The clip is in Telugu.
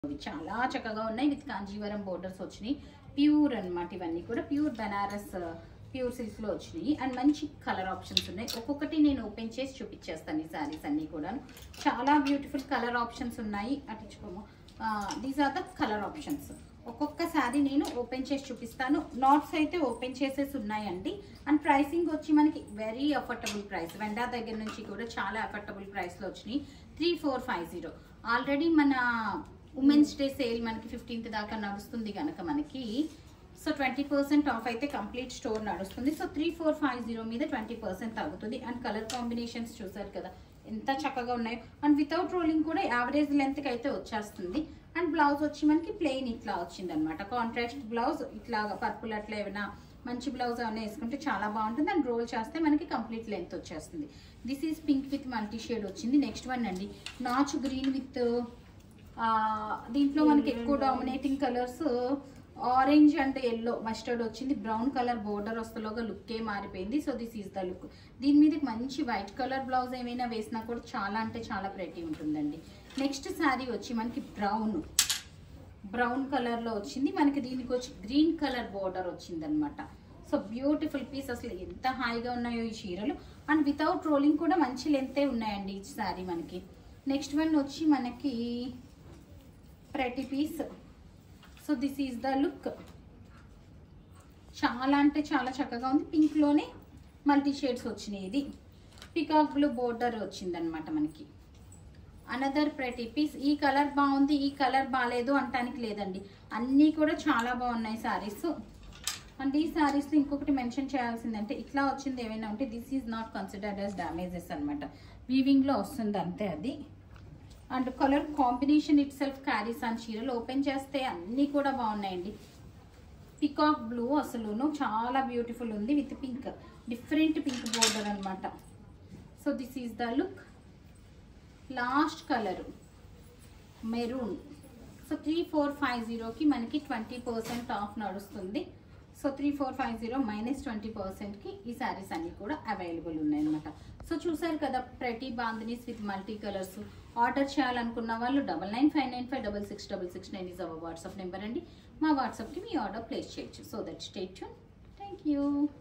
ఇవి చాలా చక్కగా ఉన్నాయి విత్ కాంజీవరం బోర్డర్స్ వచ్చినాయి ప్యూర్ అన్నమాట ఇవన్నీ కూడా ప్యూర్ బనారస్ ప్యూర్ సిల్క్ లో వచ్చినాయి అండ్ మంచి కలర్ ఆప్షన్స్ ఉన్నాయి ఒక్కొక్కటి నేను ఓపెన్ చేసి చూపించేస్తాను ఈ సారీస్ అన్ని కూడా చాలా బ్యూటిఫుల్ కలర్ ఆప్షన్స్ ఉన్నాయి అటించుకోము these are the colour options ఒక్కొక్క శారీ నేను ఓపెన్ చేసి చూపిస్తాను నాట్స్ అయితే ఓపెన్ చేసేసి ఉన్నాయండి అండ్ ప్రైసింగ్ వచ్చి మనకి వెరీ అఫోర్డబుల్ ప్రైస్ వెండా దగ్గర నుంచి కూడా చాలా అఫోర్డబుల్ ప్రైస్లో వచ్చినాయి three four five zero already మన ఉమెన్స్ డే సేల్ మనకి ఫిఫ్టీన్త్ దాకా నడుస్తుంది కనుక మనకి సో ట్వంటీ పర్సెంట్ ఆఫ్ అయితే కంప్లీట్ స్టోర్ నడుస్తుంది so three four five zero మీద ట్వంటీ పర్సెంట్ తగ్గుతుంది అండ్ కలర్ కాంబినేషన్స్ చూసారు కదా ఎంత చక్కగా ఉన్నాయో అండ్ వితౌట్ రోలింగ్ కూడా యావరేజ్ లెంత్కి అయితే వచ్చేస్తుంది అండ్ బ్లౌజ్ వచ్చి మనకి ప్లెయిన్ ఇట్లా వచ్చింది అనమాట కాంట్రాస్ట్ బ్లౌజ్ ఇట్లాగా పర్పుల్ అట్లా ఏమైనా మంచి బ్లౌజ్ ఏమైనా వేసుకుంటే చాలా బాగుంటుంది అండ్ రోల్ చేస్తే మనకి కంప్లీట్ లెంత్ వచ్చేస్తుంది this is pink with multi shade వచ్చింది నెక్స్ట్ వన్ అండి నాచు గ్రీన్ విత్ దీంట్లో మనకి ఎక్కువ dominating colours orange and yellow mustard వచ్చింది బ్రౌన్ కలర్ బోర్డర్ వస్తలోగా లుక్కే మారిపోయింది so this is the look దీని మీద మంచి వైట్ కలర్ బ్లౌజ్ ఏమైనా వేసినా కూడా చాలా అంటే చాలా ప్రెటీ ఉంటుందండి నెక్స్ట్ శారీ వచ్చి మనకి బ్రౌన్ బ్రౌన్ కలర్లో వచ్చింది మనకి దీనికి వచ్చి గ్రీన్ కలర్ బోర్డర్ వచ్చింది అనమాట సో బ్యూటిఫుల్ పీస్ అసలు ఎంత హాయిగా ఉన్నాయో ఈ చీరలు అండ్ వితౌట్ రోలింగ్ కూడా మంచి లెంతే ఉన్నాయండి ఈ శారీ మనకి నెక్స్ట్ వన్ వచ్చి మనకి ప్రతి piece so this is the look చాలా అంటే చాలా చక్కగా ఉంది పింక్లోనే మల్టీ షేడ్స్ వచ్చినాయి ఇది పికాక్ బ్లూ బోర్డర్ వచ్చిందనమాట మనకి అనదర్ ప్రతి పీస్ ఈ కలర్ బాగుంది ఈ కలర్ బాగాలేదు అంటానికి లేదండి అన్నీ కూడా చాలా బాగున్నాయి శారీస్ అండ్ ఈ శారీస్లో ఇంకొకటి మెన్షన్ చేయాల్సిందంటే ఇట్లా వచ్చింది ఏమైనా ఉంటే this is not considered as damages అనమాట వీవింగ్లో వస్తుంది అంతే అది and colour combination itself carries అని చీరలు ఓపెన్ చేస్తే అన్నీ కూడా బాగున్నాయండి పికాక్ బ్లూ అసలును చాలా బ్యూటిఫుల్ ఉంది with pink different pink border అనమాట so this is the look last colour maroon so three four five జీరోకి మనకి ట్వంటీ పర్సెంట్ ఆఫ్ నడుస్తుంది so three four five zero minus twenty పర్సెంట్కి ఈ శారీస్ అన్నీ కూడా అవైలబుల్ ఉన్నాయన్నమాట సో చూసారు కదా ప్రతి bandhanis with multi colours order చేయాలనుకున్న వాళ్ళు double nine five nine five double six double six nine is our WhatsApp number అండి మా వాట్సాప్కి మీ ఆర్డర్ ప్లేస్ చేయొచ్చు సో దట్ స్టేట్ థ్యాంక్ యూ